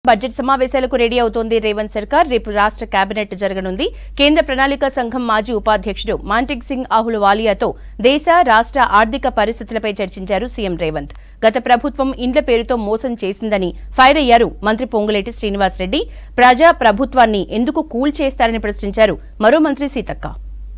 Budget సమావేశాలకు ready అవుతోంది రేవంత్ సర్కార్ రేపు రాష్ట్ర కేబినెట్ జరగనుంది కేంద్ర ప్రణాళిక సంఘం మాజీ ఉపాధ్యక్షుడు మాంటిక్ సింగ్ అహులువాలియాతో దేశ రాష్ట్ర ఆర్థిక పరిస్థితులపై చర్చించారు సీఎం రేవంత్ గత ప్రభుత్వం ఇండ్ల పేరుతో మోసం చేసిందని ఫైర్ అయ్యారు మంత్రి పొంగులేటి శ్రీనివాసరెడ్డి ప్రజా ప్రభుత్వాన్ని ఎందుకు కూల్ చేస్తారని ప్రశ్నించారు మరో మంత్రి సీతక్క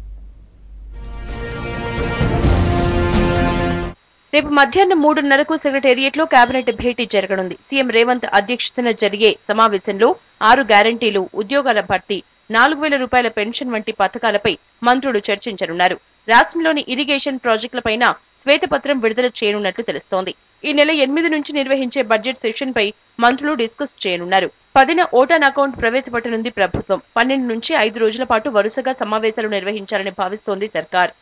రేపు మధ్యాహ్నం మూడున్నరకు సెక్రటేరియట్లో కేబినెట్ భేటీ జరగనుంది సీఎం రేవంత్ అధ్యక్షతన జరిగే సమావేశంలో ఆరు గ్యారంటీలు ఉద్యోగాల భర్తీ నాలుగు వేల రూపాయల పెన్షన్ వంటి పథకాలపై మంత్రులు చర్చించనున్నారు రాష్ట్రంలోని ఇరిగేషన్ ప్రాజెక్టులపైన శ్వేతపత్రం విడుదల చేయనున్నట్లు తెలుస్తోంది ఈ నెల ఎనిమిది నుంచి నిర్వహించే బడ్జెట్ సెషన్ పై మంత్రులు డిస్కస్ చేయనున్నారు పదిన ఓటాన్ అకౌంట్ ప్రవేశపెట్టనుంది ప్రభుత్వం పన్నెండు నుంచి ఐదు రోజుల పాటు వరుసగా సమావేశాలు నిర్వహించాలని భావిస్తోంది సర్కార్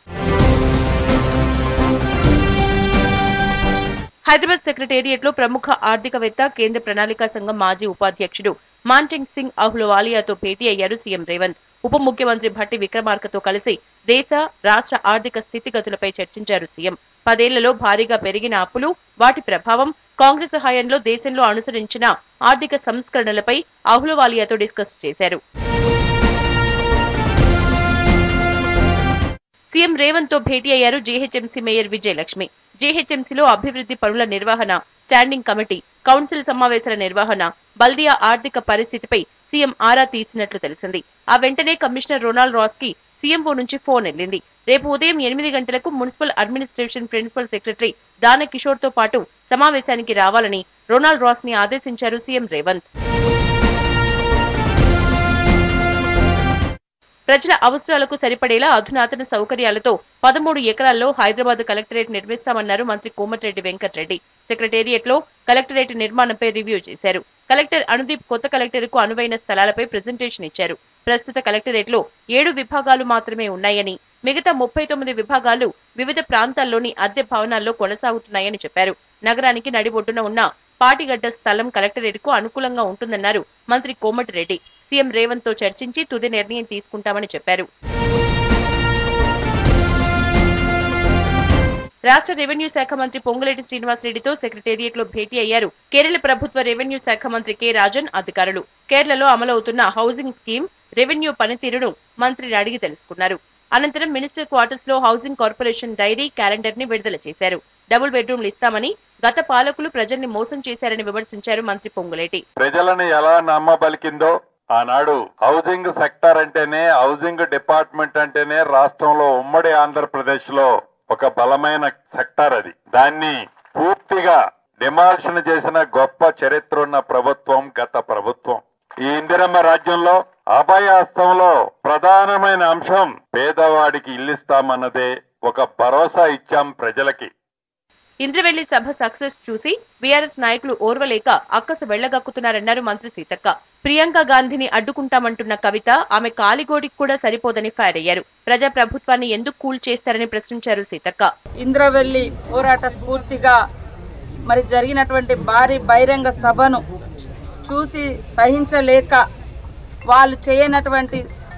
హైదరాబాద్ సెక్రటేరియట్ లో ప్రముఖ ఆర్థికవేత్త కేంద్ర ప్రణాళికా సంఘం మాజీ ఉపాధ్యక్షుడు మాంటింగ్ సింగ్ అహ్లువాలియాతో భేటీ అయ్యారు సీఎం రేవంత్ ఉప ముఖ్యమంత్రి భట్టి విక్రమార్కతో కలిసి దేశ రాష్ట్ర ఆర్థిక స్థితిగతులపై చర్చించారు సీఎం పదేళ్లలో భారీగా పెరిగిన అప్పులు వాటి ప్రభావం కాంగ్రెస్ హయాంలో దేశంలో అనుసరించిన ఆర్థిక సంస్కరణలపై అహ్లువాలియాతో డిస్కస్ చేశారు సీఎం రేవంత్ తో భేటీ అయ్యారు జీహెచ్ఎంసీ మేయర్ విజయలక్ష్మి జీహెచ్ఎంసీలో అభివృద్ధి పనుల నిర్వహణ స్టాండింగ్ కమిటీ కౌన్సిల్ సమావేశాల నిర్వహణ బల్దియా ఆర్థిక పరిస్థితిపై సీఎం ఆరా తీసినట్లు తెలిసింది ఆ వెంటనే కమిషనర్ రొనాల్డ్ రాస్ కి సీఎంఓ నుంచి ఫోన్ వెళ్ళింది రేపు ఉదయం ఎనిమిది గంటలకు మున్సిపల్ అడ్మినిస్ట్రేషన్ ప్రిన్సిపల్ సెక్రటరీ దాన కిషోర్ తో పాటు సమావేశానికి రావాలని రొనాల్డ్ రాస్ ని ఆదేశించారు సీఎం రేవంత్ ప్రజల అవసరాలకు సరిపడేలా అధునాతన సౌకర్యాలతో పదమూడు ఎకరాల్లో హైదరాబాద్ కలెక్టరేట్ నిర్మిస్తామన్నారు మంత్రి కోమటిరెడ్డి వెంకటరెడ్డి సెక్రటేరియట్ లో కలెక్టరేట్ నిర్మాణంపై రివ్యూ చేశారు కలెక్టర్ అనుదీప్ కొత్త కలెక్టర్ కు అనువైన స్థలాలపై ప్రెజెంటేషన్ ఇచ్చారు ప్రస్తుత కలెక్టరేట్ లో ఏడు విభాగాలు మాత్రమే ఉన్నాయని మిగతా ముప్పై తొమ్మిది విభాగాలు వివిధ ప్రాంతాల్లోని అద్దె భవనాల్లో కొనసాగుతున్నాయని చెప్పారు నగరానికి నడిబొడ్డున ఉన్న పాటిగడ్డ స్థలం కలెక్టరేట్ కు అనుకూలంగా ఉంటుందన్నారు మంత్రి కోమటిరెడ్డి సీఎం రేవంత్ తో చర్చించి తుది నిర్ణయం తీసుకుంటామని చెప్పారు రాష్ట్ర రెవెన్యూ శాఖ మంత్రి పొంగులేటి శ్రీనివాసరెడ్డితో సెక్రటేరియట్ లో భేటీ అయ్యారు కేరళ ప్రభుత్వ రెవెన్యూ శాఖ మంత్రి కె రాజన్ అధికారులు కేరళలో అమలవుతున్న హౌసింగ్ స్కీమ్ రెవెన్యూ పనితీరును మంత్రిని అడిగి తెలుసుకున్నారు అనంతరం మినిస్టర్ క్వార్టర్స్ లో హౌసింగ్ కార్పొరేషన్ డైరీ క్యాలెండర్ ని విడుదల చేశారు డబుల్ బెడ్రూమ్లు ఇస్తామని గత పాలకులు ప్రజల్ని మోసం చేశారని విమర్శించారు మంత్రి పొంగులేటి ప్రజలను ఎలా నమ్మబలికిందో ఆనాడు హౌసింగ్ సెక్టర్ అంటేనే హౌసింగ్ డిపార్ట్మెంట్ అంటేనే రాష్ట్రంలో ఉమ్మడి ఆంధ్రప్రదేశ్ లో ఒక బలమైన సెక్టర్ అది దాన్ని పూర్తిగా డిమాల్షన్ చేసిన గొప్ప చరిత్ర ఉన్న ప్రభుత్వం గత ప్రభుత్వం ఈ ఇందిరమ్మ రాజ్యంలో అభయాస్తంలో ప్రధానమైన అంశం పేదవాడికి ఇల్లిస్తామన్నదే ఒక భరోసా ఇచ్చాం ప్రజలకి ఇంద్రవెల్లి సభ సక్సెస్ చూసి బీఆర్ఎస్ నాయకులు ఓర్వలేక అక్కసు వెళ్లగక్కుతున్నారన్నారు మంత్రి సీతక్క ప్రియాంక గాంధీని అడ్డుకుంటామంటున్న కవిత ఆమె కాలిగోడికి కూడా సరిపోదని ఫైర్ అయ్యారు ప్రజా ప్రభుత్వాన్ని ఎందుకు కూల్ చేస్తారని ప్రశ్నించారు సీతక్క ఇంద్రవెల్లి పోరాట స్ఫూర్తిగా మరి జరిగినటువంటి భారీ బహిరంగ సభను చూసి సహించలేక వాళ్ళు చేయనటువంటి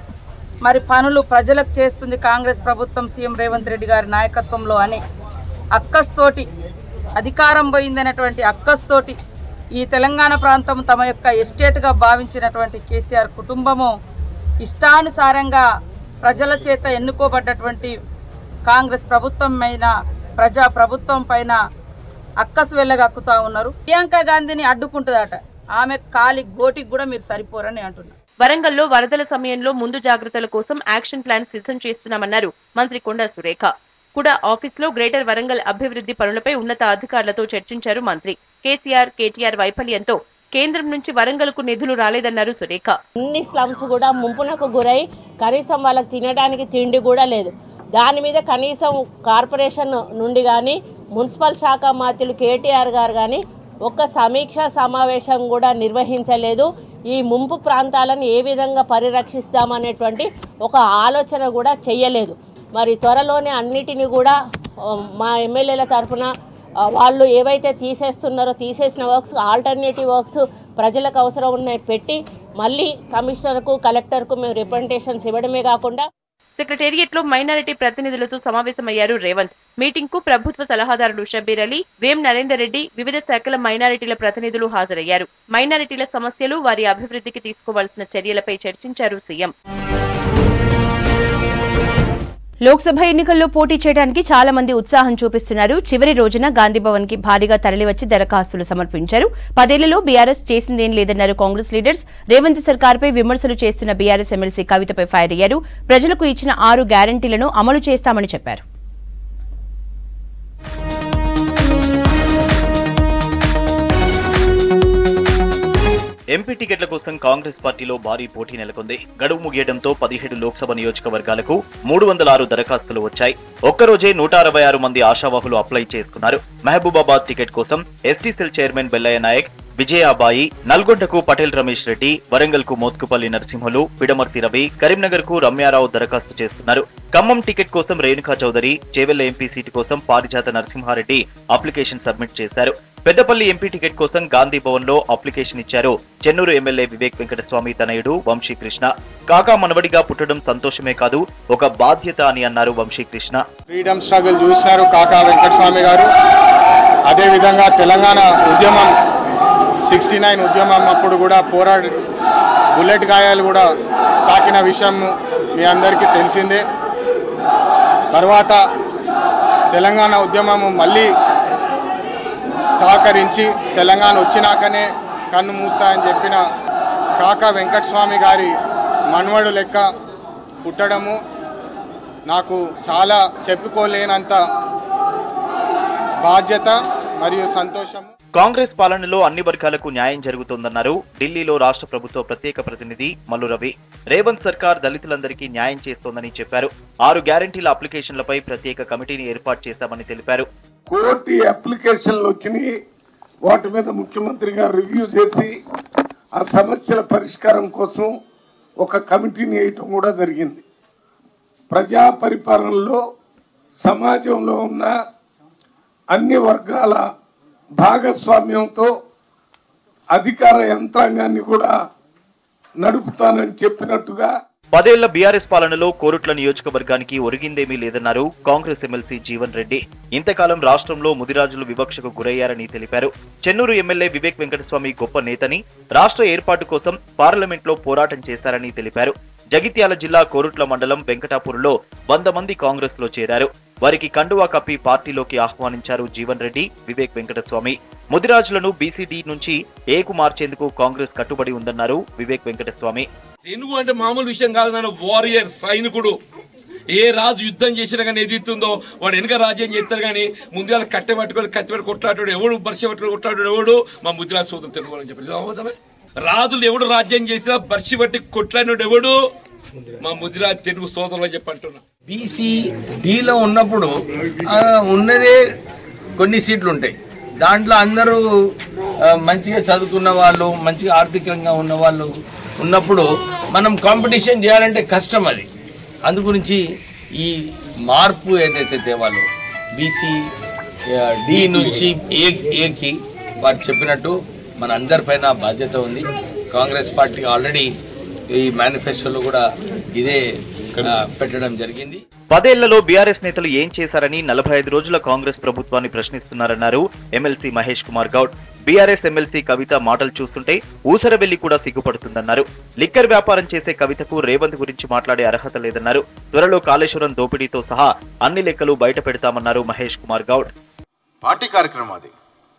మరి పనులు ప్రజలకు చేస్తుంది కాంగ్రెస్ ప్రభుత్వం సీఎం రేవంత్ రెడ్డి గారి నాయకత్వంలో అని అక్కస్తోటి అధికారం పోయిందనేటువంటి అక్కస్తోటి ఈ తెలంగాణ ప్రాంతం తమ యొక్క ఎస్టేట్గా భావించినటువంటి కేసీఆర్ కుటుంబము ఇష్టానుసారంగా ప్రజల చేత ఎన్నుకోబడ్డటువంటి కాంగ్రెస్ ప్రభుత్వం పైన ప్రజా ప్రభుత్వం పైన అక్కసు వెళ్ళగక్కుతా ఉన్నారు ప్రియాంక గాంధీని అడ్డుకుంటుందట ఆమె కాలి గోటికి కూడా మీరు సరిపోరని అంటున్నారు వరంగల్లో వరదల సమయంలో ముందు జాగ్రత్తల కోసం యాక్షన్ ప్లాన్ సిద్ధం చేస్తున్నామన్నారు మంత్రి కొండా సురేఖ కూడా ఆఫీసులో గ్రేటర్ వరంగల్ అభివృద్ధి పనులపై ఉన్నత అధికారులతో చర్చించారు మంత్రి కేసీఆర్ కేటీఆర్ వైఫల్యంతో కేంద్రం నుంచి వరంగల్కు నిధులు రాలేదన్నారు సురేఖ అన్ని స్లమ్స్ కూడా ముంపునకు గురై కనీసం వాళ్ళకి తినడానికి తిండి కూడా లేదు దాని మీద కనీసం కార్పొరేషన్ నుండి కానీ మున్సిపల్ శాఖ మంత్రులు కేటీఆర్ గారు కానీ ఒక్క సమీక్ష సమావేశం కూడా నిర్వహించలేదు ఈ ముంపు ప్రాంతాలను ఏ విధంగా పరిరక్షిస్తామనేటువంటి ఒక ఆలోచన కూడా చెయ్యలేదు మరి త్వరలోనే అన్నిటిని కూడా ఆ, మా ఎమ్మెల్యేల తరఫున ఆ, వాళ్ళు ఏవైతే తీసేస్తున్నారో తీసేసిన వర్క్స్ ఆల్టర్నేటివ్ వర్క్స్ ప్రజలకు అవసరం ఉన్నాయి పెట్టి మళ్ళీ కమిషనర్కు కలెక్టర్కు మేము రిప్రజెంటేషన్స్ ఇవ్వడమే కాకుండా సెక్రటేరియట్ లో మైనారిటీ ప్రతినిధులతో సమావేశమయ్యారు రేవంత్ మీటింగ్ కు ప్రభుత్వ సలహాదారులు షబ్బీర్ అలీ వేం నరేందర్ రెడ్డి వివిధ శాఖల మైనారిటీల ప్రతినిధులు హాజరయ్యారు మైనారిటీల సమస్యలు వారి అభివృద్ధికి తీసుకోవాల్సిన చర్యలపై చర్చించారు సీఎం లోక్సభ ఎన్నికల్లో పోటీ చేయడానికి చాలా మంది ఉత్సాహం చూపిస్తున్నారు చివరి రోజున గాంధీభవన్ కి భారీగా తరలివచ్చి దరఖాస్తులు సమర్పించారు పదేళ్లలో బీఆర్ఎస్ చేసిందేం లేదన్నారు కాంగ్రెస్ లీడర్స్ రేవంత్ సర్కార్పై విమర్శలు చేస్తున్న బీఆర్ఎస్ ఎమ్మెల్సీ కవితపై ఫైర్ అయ్యారు ప్రజలకు ఇచ్చిన ఆరు గ్యారంటీలను అమలు చేస్తామని చెప్పారు ఎంపీ టికెట్ల కోసం కాంగ్రెస్ పార్టీలో భారీ పోటీ నెలకొంది గడువు ముగియడంతో పదిహేడు లోక్సభ నియోజకవర్గాలకు మూడు వందల ఆరు దరఖాస్తులు వచ్చాయి ఒక్కరోజే నూట అరవై ఆరు మంది ఆశావాహులు అప్లై చేసుకున్నారు మహబూబాబాద్ టికెట్ కోసం ST cell chairman Bellaiah Naik Vijayabai నల్గొండకు పటేల్ రమేష్ రెడ్డి వరంగల్ కు మోత్కుపల్లి నరసింహులు పిడమర్తి రవి కరీంనగర్ కు రమ్యారావు దరఖాస్తు చేస్తున్నారు ఖమ్మం టికెట్ కోసం రేణుకా చౌదరి చేవెళ్ల ఎంపీ సీటు కోసం పారిజాత నరసింహారెడ్డి అప్లికేషన్ సబ్మిట్ చేశారు పెద్దపల్లి ఎంపీ టికెట్ కోసం గాంధీ భవన్ లో అప్లికేషన్ ఇచ్చారు చెన్నూరు ఎమ్మెల్యే వివేక్ వెంకటస్వామి తనయుడు వంశీకృష్ణ కాకా మనవడిగా పుట్టడం సంతోషమే కాదు ఒక బాధ్యత అని అన్నారు వంశీకృష్ణ ఫ్రీడమ్ స్ట్రగుల్ చూసినారు కాకా వెంకటస్వామి గారు అదేవిధంగా తెలంగాణ ఉద్యమం సిక్స్టీ నైన్ ఉద్యమం అప్పుడు కూడా పోరాడి బుల్లెట్ గాయాలు కూడా తాకిన విషయం మీ అందరికీ తెలిసిందే తర్వాత తెలంగాణ ఉద్యమము మళ్ళీ సహకరించి తెలంగాణ వచ్చినాకనే కన్ను మూస్తాయని చెప్పిన కాకా వెంకటస్వామి గారి మనవడు లెక్క పుట్టడము నాకు చాలా చెప్పుకోలేనంత బాధ్యత మరియు సంతోషము కాంగ్రెస్ పాలనలో అన్ని వర్గాలకు న్యాయం జరుగుతోందన్నారు ఢిల్లీలో రాష్ట్ర ప్రభుత్వ ప్రత్యేక ప్రతినిధి మల్లు రవి రేవంత్ సర్కార్ దళితులందరికీ న్యాయం చేస్తోందని చెప్పారు ఆరు గ్యారంటీల అప్లికేషన్లపై ప్రత్యేక కమిటీని ఏర్పాటు చేశామని తెలిపారు కోటి అప్లికేషన్లు వచ్చినాయి వాటి మీద ముఖ్యమంత్రి గారు రివ్యూ చేసి ఆ సమస్యల పరిష్కారం కోసం ఒక కమిటీని వేయటం కూడా జరిగింది ప్రజా పరిపాలనలో సమాజంలో ఉన్న అన్ని వర్గాల భాగస్వామ్యంతో అధికార యంత్రాంగాన్ని కూడా నడుపుతానని చెప్పినట్టుగా పదేళ్ల బీఆర్ఎస్ పాలనలో కోరుట్ల నియోజకవర్గానికి ఒరిగిందేమీ లేదన్నారు కాంగ్రెస్ ఎమ్మెల్సీ జీవన్ రెడ్డి ఇంతకాలం రాష్ట్రంలో ముదిరాజులు వివక్షకు గురయ్యారని తెలిపారు చెన్నూరు ఎమ్మెల్యే వివేక్ వెంకటస్వామి గొప్ప నేతని రాష్ట్ర ఏర్పాటు కోసం పార్లమెంట్లో పోరాటం చేశారని తెలిపారు జగిత్యాల జిల్లా కోరుట్ల మండలం వెంకటాపూర్లో వంద మంది కాంగ్రెస్ లో చేరారు వారికి కండువా కప్పి పార్టీలోకి ఆహ్వానించారు జీవన్ రెడ్డి వివేక్ వెంకటస్వామి ముదిరాజులను బీసీడీ నుంచి ఏకు మార్చేందుకు కాంగ్రెస్ కట్టుబడి ఉందన్నారు వివేక్ వెంకటస్వామి తెలుగు అంటే మామూలు విషయం కాదు నాన్న వారియర్ సైనికుడు ఏ రాజు యుద్ధం చేసినా కానీ ఎదుగుతుందో వాడు వెనక రాజ్యం చేస్తారు కానీ ముందుగా కట్టె పట్టుకొని కత్తి పెట్టి కొట్లాడాడు ఎవడు బర్ష పట్టుకొని కొట్లాడాడు ఎవడు మా ముద్రాజు సోదరు తెలుగు అని చెప్పి అవుతామే రాజులు ఎవడు రాజ్యం చేసినా బర్షి పట్టి కొట్లాడినాడు ఎవడు మా ముద్రాజ్ తెలుగు సోదరులు అని చెప్పి అంటున్నా బీసీ డీలో ఉన్నప్పుడు ఆ, ఉన్నదే కొన్ని సీట్లు ఉంటాయి దాంట్లో అందరూ ఆ, మంచిగా చదువుకున్న వాళ్ళు మంచిగా ఆర్థికంగా ఉన్న వాళ్ళు ఉన్నప్పుడు మనం కాంపిటీషన్ చేయాలంటే కష్టం అది అందు గురించి ఈ మార్పు ఏదైతే తేవాలో బీసీ డి నుంచి ఏ ఏకి వారు చెప్పినట్టు మన అందరిపైన బాధ్యత ఉంది కాంగ్రెస్ పార్టీ ఆల్రెడీ ఈ మేనిఫెస్టోలో కూడా ఇదే ఆ, పెట్టడం జరిగింది పదేళ్లలో బీఆర్ఎస్ నేతలు ఏం చేశారని నలభై ఐదు రోజుల కాంగ్రెస్ ప్రభుత్వాన్ని ప్రశ్నిస్తున్నారన్నారు MLC Mahesh Kumar Goud BRS MLC Kavitha మాటలు చూస్తుంటే ఊసరవెల్లి కూడా సిగ్గుపడుతుందన్నారు లిక్కర్ వ్యాపారం చేసే కవితకు రేవంత్ గురించి మాట్లాడే అర్హత లేదన్నారు త్వరలో కాళేశ్వరం దోపిడీతో సహా అన్ని లెక్కలు బయట పెడతామన్నారు మహేష్ కుమార్ గౌడ్ పార్టీ కార్యక్రమం అది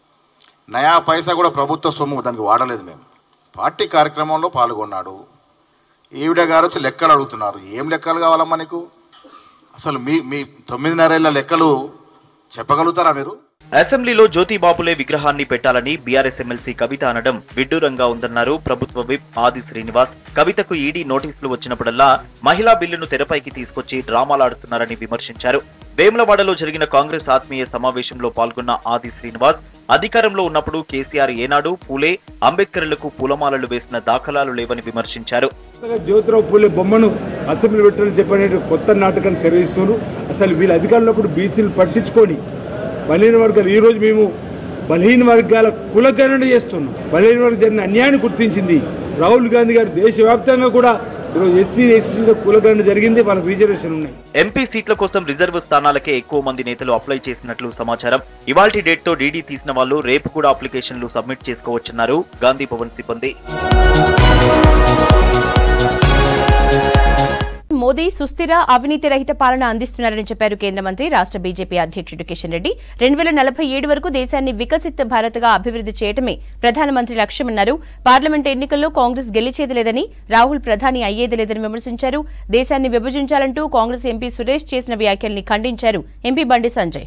నయా పైసా కూడా ప్రభుత్వ సొమ్ము దానికి వాడలేదు మేము పార్టీ కార్యక్రమంలో పాల్గొన్నాడు ఈవిడ గారు వచ్చి లెక్కలు అడుగుతున్నారు ఏం లెక్కలు కావాలమ్మా నీకు అసలు మీ మీ తొమ్మిదిన్నరేళ్ల లెక్కలు చెప్పగలుగుతారా మీరు అసెంబ్లీలో జ్యోతి బాపులే విగ్రహాన్ని పెట్టాలని బీఆర్ఎస్ ఎమ్మెల్సీ కవిత అనడం విడ్డూరంగా ఉందన్నారు ప్రభుత్వ విప్ ఆది శ్రీనివాస్ కవితకు ఈడీ నోటీసులు వచ్చినప్పుడల్లా మహిళా బిల్లును తెరపైకి తీసుకొచ్చి డ్రామాలాడుతున్నారని విమర్శించారు వేములవాడలో జరిగిన కాంగ్రెస్ ఆత్మీయ సమావేశంలో పాల్గొన్న ఆది శ్రీనివాస్ అధికారంలో ఉన్నప్పుడు కేసీఆర్ ఏనాడు పూలే అంబేద్కర్లకు పూలమాలలు వేసిన దాఖలాలు లేవని విమర్శించారు కొత్తగా జ్యోతిరావు పూలే బొమ్మను అసెంబ్లీ పెట్టాలని చెప్పనే కొత్త నాటకాన్ని తెరవిస్తున్నారు అసలు వీళ్ళ అధికారంలో అప్పుడు బీసీలు పట్టించుకొని బలహీన వర్గాలు ఈరోజు మేము బలహీన వర్గాల కులగణన చేస్తున్నాం బలహీన వర్గం జరిగిన అన్యాయాన్ని గుర్తించింది రాహుల్ గాంధీ గారు దేశవ్యాప్తంగా కూడా ఈరోజు ఎస్సీ ఎస్సీలో కులగణన జరిగింది వాళ్ళకి రిజర్వేషన్ ఉన్నాయి ఎంపీ సీట్ల కోసం రిజర్వ్ స్థానాలకే ఎక్కువ మంది నేతలు అప్లై చేసినట్లు సమాచారం ఇవాల్టి డేట్ తో డీడీ తీసిన వాళ్ళు రేపు కూడా అప్లికేషన్లు సబ్మిట్ చేసుకోవచ్చన్నారు గాంధీ భవన్ సిబ్బంది మోదీ సుస్థిర అవినీతి రహిత పాలన అందిస్తున్నారని చెప్పారు కేంద్ర మంత్రి రాష్ట్ర బీజేపీ అధ్యక్షుడు కిషన్ రెడ్డి రెండు వేల నలభై ఏడు వరకు దేశాన్ని వికసిత్ భారత్ గా అభివృద్ధి చేయటమే ప్రధానమంత్రి లక్ష్యమన్నారు పార్లమెంట్ ఎన్నికల్లో కాంగ్రెస్ గెలిచేది లేదని రాహుల్ ప్రధాని అయ్యేది లేదని విమర్శించారు దేశాన్ని విభజించాలంటూ కాంగ్రెస్ ఎంపీ సురేష్ చేసిన వ్యాఖ్యల్ని ఖండించారు ఎంపీ బండి సంజయ్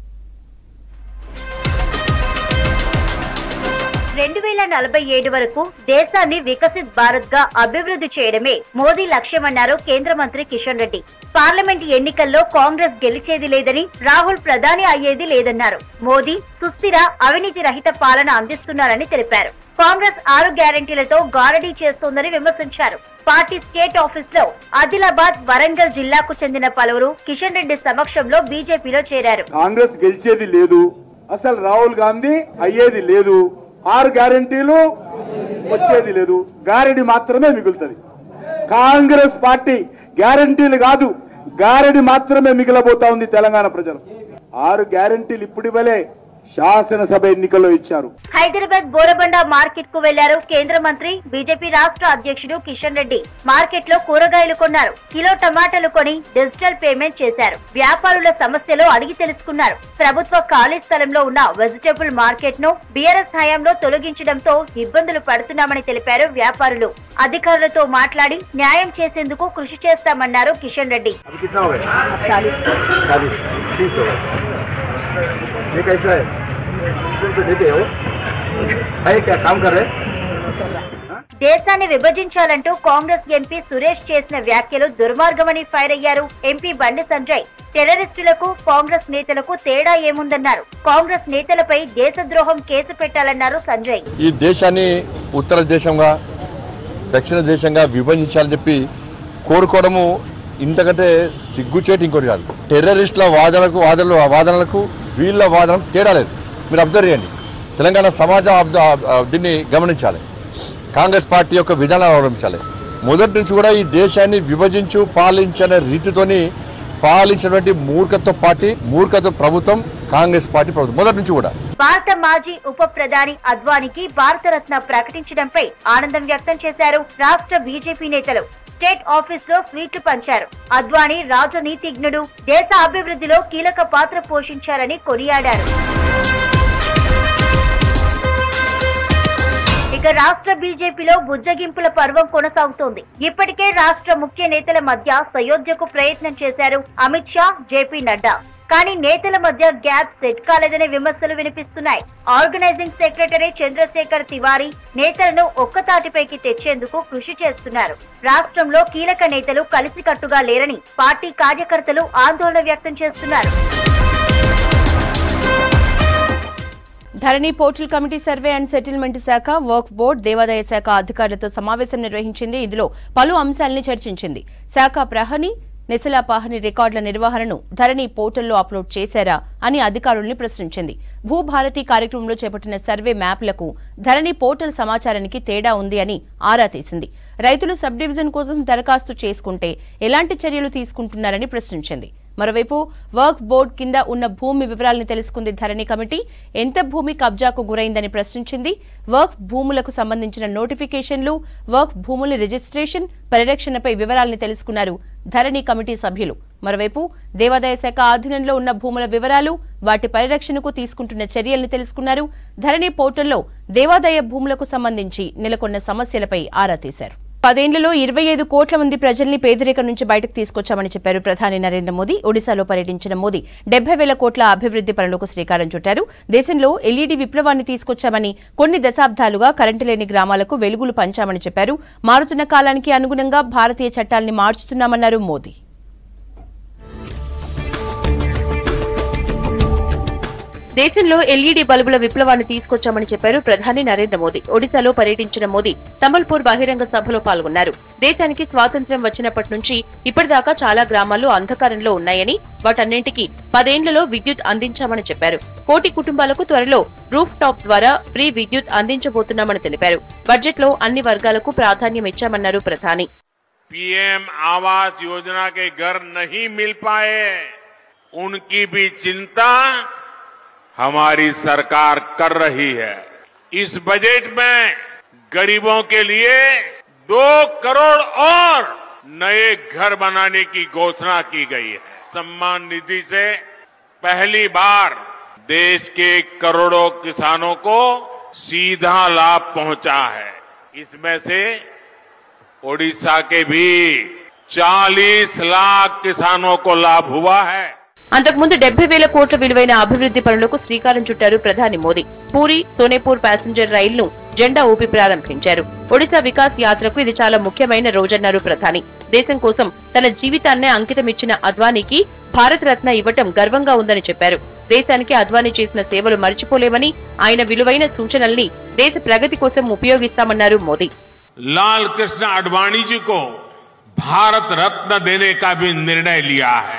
రెండు వేల నలభై ఏడు వరకు దేశాన్ని వికసిత్ భారత్ గా అభివృద్ధి చేయడమే మోదీ లక్ష్యమన్నారు కేంద్ర మంత్రి కిషన్ రెడ్డి పార్లమెంట్ ఎన్నికల్లో కాంగ్రెస్ గెలిచేది లేదని రాహుల్ ప్రధాని అయ్యేది లేదన్నారు మోదీ సుస్థిర అవినీతి రహిత పాలన అందిస్తున్నారని తెలిపారు కాంగ్రెస్ ఆరు గ్యారంటీలతో గారడీ చేస్తోందని విమర్శించారు పార్టీ స్టేట్ ఆఫీస్ లో ఆదిలాబాద్ వరంగల్ జిల్లాకు చెందిన పలువురు కిషన్ రెడ్డి సమక్షంలో బీజేపీలో చేరారు కాంగ్రెస్ గెలిచేది లేదు అసలు రాహుల్ గాంధీ అయ్యేది లేదు ఆరు గ్యారంటీలు వచ్చేది లేదు గారెడి మాత్రమే మిగులుతుంది కాంగ్రెస్ పార్టీ గ్యారంటీలు కాదు గారెడి మాత్రమే మిగిలబోతా ఉంది తెలంగాణ ప్రజలు ఆరు గ్యారంటీలు ఇప్పుడు ఇవ్వలే శాసనసభ ఎన్నికల్లో ఇచ్చారు హైదరాబాద్ బోరబండ మార్కెట్ కు వెళ్లారు కేంద్ర మంత్రి బీజేపీ రాష్ట్ర అధ్యక్షుడు కిషన్ రెడ్డి మార్కెట్ లో కూరగాయలు కొన్నారు కిలో టమాటాలు కొని డిజిటల్ పేమెంట్ చేశారు వ్యాపారుల సమస్యలు అడిగి తెలుసుకున్నారు ప్రభుత్వ ఖాళీ స్థలంలో ఉన్న వెజిటేబుల్ మార్కెట్ ను బీఆర్ఎస్ హయాంలో తొలగించడంతో ఇబ్బందులు పడుతున్నామని తెలిపారు వ్యాపారులు అధికారులతో మాట్లాడి న్యాయం చేసేందుకు కృషి చేస్తామన్నారు కిషన్ రెడ్డి ये कैसा है तुम तो देते हो है क्या काम कर रहे దేశాన్ని విభజించాలంటూ కాంగ్రెస్ ఎంపీ సురేష్ చేసిన వ్యాఖ్యలు దుర్మార్గమని ఫైర్ అయ్యారు ఎంపీ బండి సంజయ్ టెర్రరిస్టులకు కాంగ్రెస్ నేతలకు తేడా ఏముందన్నారు కాంగ్రెస్ నేతలపై దేశద్రోహం కేసు పెట్టాలన్నారు సంజయ్ ఈ దేశాన్ని ఉత్తర దేశంగా దక్షిణ దేశంగా విభజించాలని చెప్పి కోరుకోవడము ఇంతకంటే సిగ్గుచేటి ఇంకోటి కాదు టెర్రరిస్టుల వాదనకు వాదనలు వాదనలకు వీళ్ళ వాదన తేడా లేదు మీరు అబ్జర్వ్ చేయండి తెలంగాణ సమాజం అబ్జ- ఆ, దీన్ని గమనించాలి కాంగ్రెస్ పార్టీ యొక్క విధానాలు అవలంబించాలి మొదటి నుంచి కూడా ఈ దేశాన్ని విభజించు పాలించనే రీతితోని పాలించినటువంటి మూర్ఖత్వ పార్టీ మూర్ఖత్వ ప్రభుత్వం కాంగ్రెస్ పార్టీ ప్రభుత్వం మొదటి నుంచి కూడా భారత మాజీ ఉప ప్రధాని అద్వానికి భారతరత్న ప్రకటించడంపై ఆనందం వ్యక్తం చేశారు రాష్ట్ర బీజేపీ నేతలు స్టేట్ ఆఫీస్ లో స్వీట్లు పంచారు అద్వానీ రాజనీతిజ్ఞుడు దేశ అభివృద్ధిలో కీలక పాత్ర పోషించారని కొనియాడారు ఇక రాష్ట్ర బీజేపీలో బుజ్జగింపుల పర్వం కొనసాగుతోంది ఇప్పటికే రాష్ట్ర ముఖ్య నేతల మధ్య సయోధ్యకు ప్రయత్నం చేశారు అమిత్ షా జేపీ నడ్డా కానీ నేతల మధ్య గ్యాప్ సెట్ కాలేదనే విమర్శలు వినిపిస్తున్నాయి ఆర్గనైజింగ్ సెక్రటరీ చంద్రశేఖర్ తివారీ నేతలను ఒక్కతాటిపైకి తెచ్చేందుకు కృషి చేస్తున్నారు రాష్ట్రంలో కీలక నేతలు కలిసికట్టుగా లేరని పార్టీ కార్యకర్తలు ఆందోళన వ్యక్తం చేస్తున్నారు Dharani portal committee survey and settlement శాఖ వర్క్ బోర్డ్ దేవాదాయ శాఖ అధికారులతో సమావేశం నిర్వహించింది ఇందులో పలు అంశాలని చర్చించింది శాఖ ప్రహని నెసలాపాహని రికార్డుల నిర్వహణను ధరణి పోర్టల్లో అప్లోడ్ చేశారా అని అధికారుల్ని ప్రశ్నించింది భూభారతి కార్యక్రమంలో చేపట్టిన సర్వే మ్యాప్లకు ధరణి పోర్టల్ సమాచారానికి తేడా ఉంది అని ఆరా తీసింది రైతులు సబ్ డివిజన్ కోసం దరఖాస్తు చేసుకుంటే ఎలాంటి చర్యలు తీసుకుంటున్నారని ప్రశ్నించింది మరోవైపు వర్క్ బోర్డు కింద ఉన్న భూమి వివరాలను తెలుసుకుంది ధరణి కమిటీ ఎంత భూమి కబ్జాకు గురైందని ప్రశ్నించింది వర్క్ భూములకు సంబంధించిన నోటిఫికేషన్లు వర్క్ భూముల రిజిస్ట్రేషన్ పరిరక్షణపై వివరాలను తెలుసుకున్నారు ధరణి కమిటీ సభ్యులు మరోవైపు దేవాదాయ శాఖ ఆధీనంలో ఉన్న భూముల వివరాలు వాటి పరిరక్షణకు తీసుకుంటున్న చర్యలను తెలుసుకున్నారు ధరణి పోర్టల్లో దేవాదాయ భూములకు సంబంధించి నెలకొన్న సమస్యలపై ఆరా తీశారు పదేళ్లలో ఇరవై ఐదు కోట్ల మంది ప్రజల్ని పేదరికం నుంచి బయటకు తీసుకొచ్చామని చెప్పారు ప్రధాని నరేంద్ర మోదీ ఒడిశాలో పర్యటించిన మోదీ డెబ్బై వేల కోట్ల అభివృద్ది పనులకు శ్రీకారం చుట్టారు దేశంలో ఎల్ఈడీ విప్లవాన్ని తీసుకొచ్చామని కొన్ని దశాబ్దాలుగా కరెంటు లేని గ్రామాలకు వెలుగులు పంచామని చెప్పారు మారుతున్న కాలానికి అనుగుణంగా భారతీయ చట్టాల్ని మార్చుతున్నామన్నారు మోదీ దేశంలో ఎల్ఈడీ బల్బుల విప్లవాన్ని తీసుకొచ్చామని చెప్పారు ప్రధాని నరేంద్ర మోదీ ఒడిశాలో పర్యటించిన మోదీ సంబల్పూర్ బహిరంగ సభలో పాల్గొన్నారు దేశానికి స్వాతంత్ర్యం వచ్చినప్పటి నుంచి ఇప్పటిదాకా చాలా గ్రామాలు అంధకారంలో ఉన్నాయని వాటన్నింటికీ పదేండ్లలో విద్యుత్ అందించామని చెప్పారు కోటి కుటుంబాలకు త్వరలో రూఫ్ టాప్ ద్వారా ఫ్రీ విద్యుత్ అందించబోతున్నామని తెలిపారు బడ్జెట్లో అన్ని వర్గాలకు ప్రాధాన్యం ఇచ్చామన్నారు ప్రధాని पीएम आवास योजना के घर नहीं मिल पाए उनकी भी चिंता हमारी सरकार कर रही है इस बजट में गरीबों के लिए दो करोड़ और नए घर बनाने की घोषणा की गई है सम्मान निधि से पहली बार देश के करोड़ों किसानों को सीधा लाभ पहुंचा है इसमें से ओडिशा के भी 40 लाख किसानों को लाभ हुआ है అంతకుముందు డెబ్బై వేల కోట్ల విలువైన అభివృద్ధి పనులకు శ్రీకారం చుట్టారు ప్రధాని మోదీ పూరి సోనేపూర్ ప్యాసింజర్ రైలును జెండా ఊపి ప్రారంభించారు ఒడిశా వికాస్ యాత్రకు ఇది చాలా ముఖ్యమైన రోజన్నారు ప్రధాని దేశం కోసం తన జీవితాన్నే అంకితమిచ్చిన అద్వానీకి భారత రత్న ఇవ్వటం గర్వంగా ఉందని చెప్పారు దేశానికి అద్వానీ చేసిన సేవలు మర్చిపోలేమని ఆయన విలువైన సూచనల్ని దేశ ప్రగతి కోసం ఉపయోగిస్తామన్నారు మోదీ लाल कृष्ण आडवाणी जी को भारत रत्न देने का भी निर्णय लिया है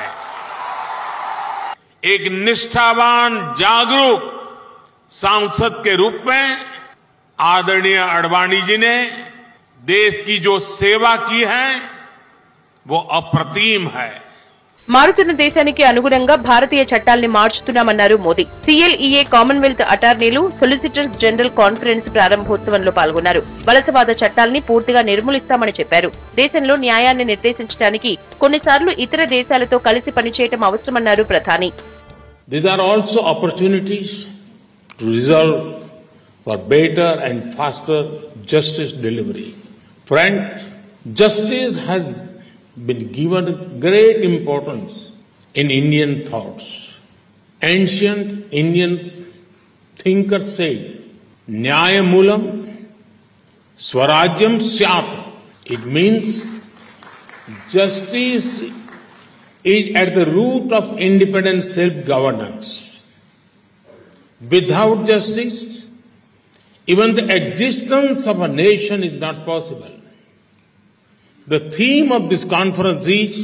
एक निष्ठावान जागरूक सांसद के रूप में आदरणीय अडवाणी जी ने देश की जो सेवा की है वो अप्रतिम है మారుతున్న దేశానికి అనుగుణంగా భారతీయ చట్టాల్ని మార్చుతున్నామన్నారు మోదీ సీఎల్ఈఏ కామన్వెల్త్ అటార్నీలు సొలిసిటర్స్ జనరల్ కాన్ఫరెన్స్ ప్రారంభోత్సవంలో పాల్గొన్నారు వలసవాద చట్టాల్ని పూర్తిగా నిర్మూలిస్తామని చెప్పారు దేశంలో న్యాయాన్ని నిర్దేశించడానికి కొన్నిసార్లు ఇతర దేశాలతో కలిసి పనిచేయటం అవసరమన్నారు ప్రధాని These are also opportunities to resolve for better and faster justice delivery. Friends, justice has been given great importance in Indian thoughts. Ancient Indian thinkers say, Nyayamulam Swarajyam Syat. It means justice is at the root of independent self-governance. Without justice, even the existence of a nation is not possible. The theme of this conference is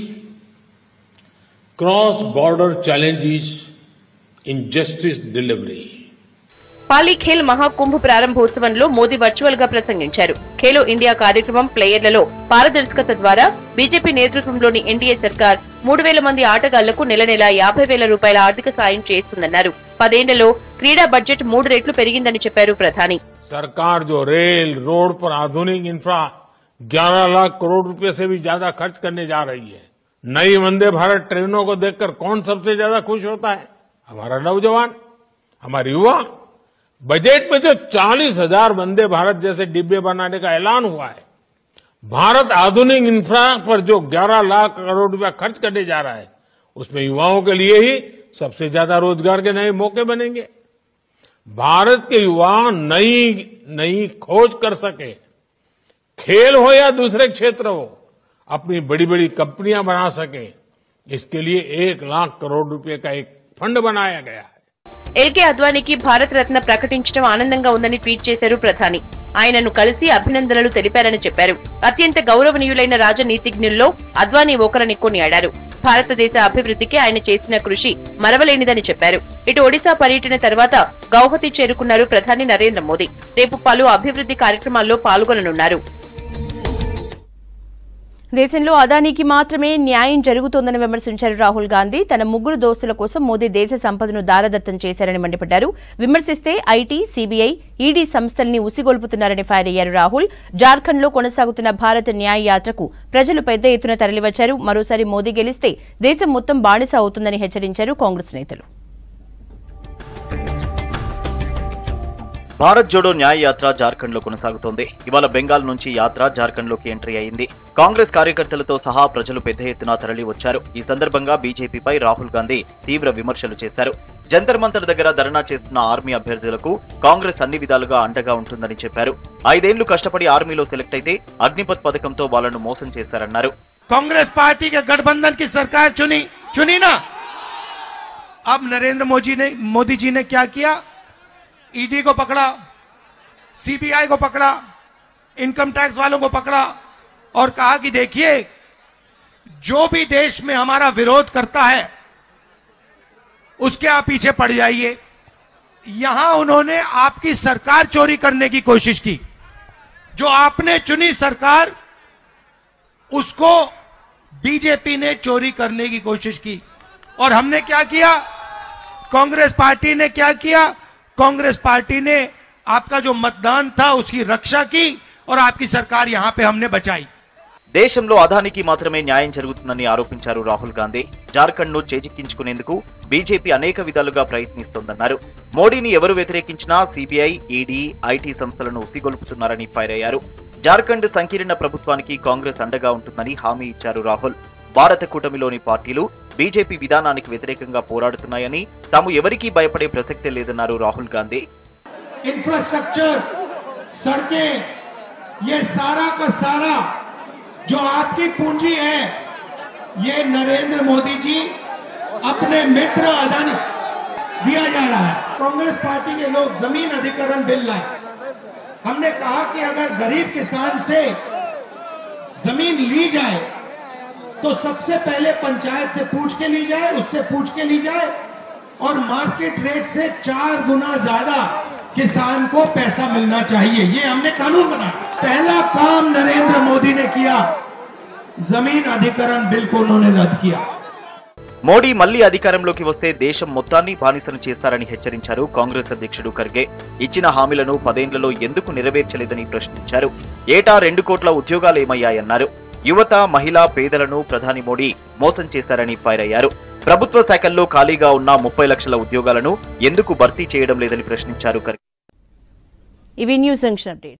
cross-border challenges in justice delivery. Pali Khel Mahakumbh ప్రారంభోత్సవంలో Modi virtual గా ప్రసంగించారు Khelo India కార్యక్రమం ప్లేయర్లలో పారదర్శకత ద్వారా BJP నేతృత్వంలోని NDA సర్కార్ మూడు వేల మంది ఆటగాళ్లకు నెల నెల యాభై వేల రూపాయల ఆర్థిక సాయం చేస్తుందన్నారు పదేళ్లలో క్రీడా బడ్జెట్ మూడు రెట్లు పెరిగిందని చెప్పారు ప్రధాని सरकार जो रेल रोड पर आधुनिक इंफ्रा 11 लाख करोड़ रुपए से भी ज्यादा खर्च करने जा रही है नई वंदे भारत ट्रेनों को देखकर कौन सबसे ज्यादा खुश होता है हमारा नौजवान हमारे युवा बजट में जो चालीस हजार वंदे भारत जैसे डिब्बे बनाने का ऐलान हुआ है भारत आधुनिक इंफ्रा पर जो 11 लाख करोड़ रुपया खर्च करने जा रहा है उसमें युवाओं के लिए ही सबसे ज्यादा रोजगार के नए मौके बनेंगे भारत के युवा नई नई खोज कर सके खेल हो या दूसरे क्षेत्र हो अपनी बड़ी बड़ी कंपनियां बना सके इसके लिए एक लाख करोड़ रुपए का एक फंड बनाया गया है ఎల్కే అద్వానీకి భారత రత్న ప్రకటించడం ఆనందంగా ఉందని ట్వీట్ చేశారు ప్రధాని ఆయనను కలిసి అభినందనలు తెలిపారని చెప్పారు అత్యంత గౌరవనీయులైన రాజనీతిజ్ఞుల్లో అద్వానీ ఒకరని కొనియాడారు భారతదేశ అభివృద్ధికి ఆయన చేసిన కృషి మరవలేనిదని చెప్పారు ఇటు ఒడిశా పర్యటన తర్వాత గౌహతి చేరుకున్నారు ప్రధాని నరేంద్ర మోదీ రేపు పలు అభివృద్ధి కార్యక్రమాల్లో పాల్గొననున్నారు దేశంలో అదానీకి మాత్రమే న్యాయం జరుగుతోందని విమర్శించారు రాహుల్ గాంధీ తన ముగ్గురు దోస్తుల కోసం మోదీ దేశ సంపదను దారదత్తం చేశారని మండిపడ్డారు విమర్శిస్తే ఐటీ సీబీఐ ఈడీ సంస్థల్ని ఉసిగొల్పుతున్నారని ఫైర్ అయ్యారు రాహుల్ జార్ఖండ్లో కొనసాగుతున్న భారత న్యాయ యాత్రకు ప్రజలు పెద్ద ఎత్తున తరలివచ్చారు మరోసారి మోదీ గెలిస్తే దేశం మొత్తం బానిస అవుతుందని హెచ్చరించారు కాంగ్రెస్ నేతలు భారత్ జోడో న్యాయ యాత్ర జార్ఖండ్ లో కొనసాగుతోంది ఇవాళ బెంగాల్ నుంచి యాత్ర జార్ఖండ్ లోకి ఎంట్రీ అయింది కాంగ్రెస్ కార్యకర్తలతో సహా ప్రజలు పెద్ద ఎత్తున తరలి వచ్చారు ఈ సందర్భంగా బీజేపీపై రాహుల్ గాంధీ తీవ్ర విమర్శలు చేశారు జంతర్ మంతర్ దగ్గర ధర్నా చేస్తున్న ఆర్మీ అభ్యర్థులకు కాంగ్రెస్ అన్ని విధాలుగా అండగా ఉంటుందని చెప్పారు ఐదేళ్లు కష్టపడి ఆర్మీలో సెలెక్ట్ అయితే అగ్నిపత్ పథకంతో వాళ్లను మోసం చేశారన్నారు कांग्रेस पार्टी के गठबंधन की सरकार चुनी चुनी ना अब नरेंद्र मोदी ने मोदी जी ने क्या किया ईडी को पकड़ा सीबीआई को पकड़ा इनकम टैक्स वालों को पकड़ा और कहा कि देखिए जो भी देश में हमारा विरोध करता है उसके आप पीछे पड़ जाइए यहां उन्होंने आपकी सरकार चोरी करने की कोशिश की जो आपने चुनी सरकार उसको बीजेपी ने चोरी करने की कोशिश की और हमने क्या किया कांग्रेस पार्टी ने क्या किया कांग्रेस पार्टी ने आपका जो मतदान था उसकी रक्षा की और आपकी सरकार यहां पे हमने बचाई దేశంలో అదానికి మాత్రమే న్యాయం జరుగుతుందని ఆరోపించారు రాహుల్ గాంధీ జార్ఖండ్ ను చేజిక్కించుకునేందుకు బీజేపీ అనేక విధాలుగా ప్రయత్నిస్తోందన్నారు మోడీని ఎవరు వ్యతిరేకించినా సీబీఐ ఈడీ ఐటీ సంస్థలను ఉసిగొల్పుతున్నారని ఫైర్ అయ్యారు జార్ఖండ్ సంకీర్ణ ప్రభుత్వానికి కాంగ్రెస్ అండగా ఉంటుందని హామీ ఇచ్చారు రాహుల్ భారత కూటమిలోని పార్టీలు బీజేపీ విధానానికి వ్యతిరేకంగా పోరాడుతున్నాయని తాము ఎవరికీ భయపడే ప్రసక్తే లేదన్నారు రాహుల్ గాంధీ इंफ्रास्ट्रक्चर सड़कें ये सारा का सारा जो आपकी पूंजी है ये नरेंद्र मोदी जी अपने मित्र अदानी दिया जा रहा है कांग्रेस पार्टी के लोग जमीन अधिकरण बिल लाए हमने कहा कि अगर गरीब किसान से जमीन ली जाए तो सबसे पहले पंचायत से पूछ के ली जाए उससे पूछ के ली जाए और मार्केट रेट से चार गुना ज्यादा किसान को पैसा मिलना चाहिए ये हमने कानून बनाया पहला काम नरेंद्र मोदी ने किया जमीन अधिकरण बिल को उन्होंने रद्द किया మోడీ మళ్లీ అధికారంలోకి వస్తే దేశం మొత్తాన్ని బానిసను చేస్తారని హెచ్చరించారు కాంగ్రెస్ అధ్యక్షుడు ఖర్గే ఇచ్చిన హామీలను పదేండ్లలో ఎందుకు నెరవేర్చలేదని ప్రశ్నించారు ఏటా రెండు కోట్ల ఉద్యోగాలు ఏమయ్యాయన్నారు యువత మహిళా పేదలను ప్రధాని మోడీ మోసం చేశారని ఫైర్ అయ్యారు ప్రభుత్వ శాఖల్లో ఖాళీగా ఉన్న ముప్పై లక్షల ఉద్యోగాలను ఎందుకు భర్తీ చేయడం లేదని ప్రశ్నించారు ఖర్గే ఇవి న్యూస్ జంక్షన్ అప్డేట్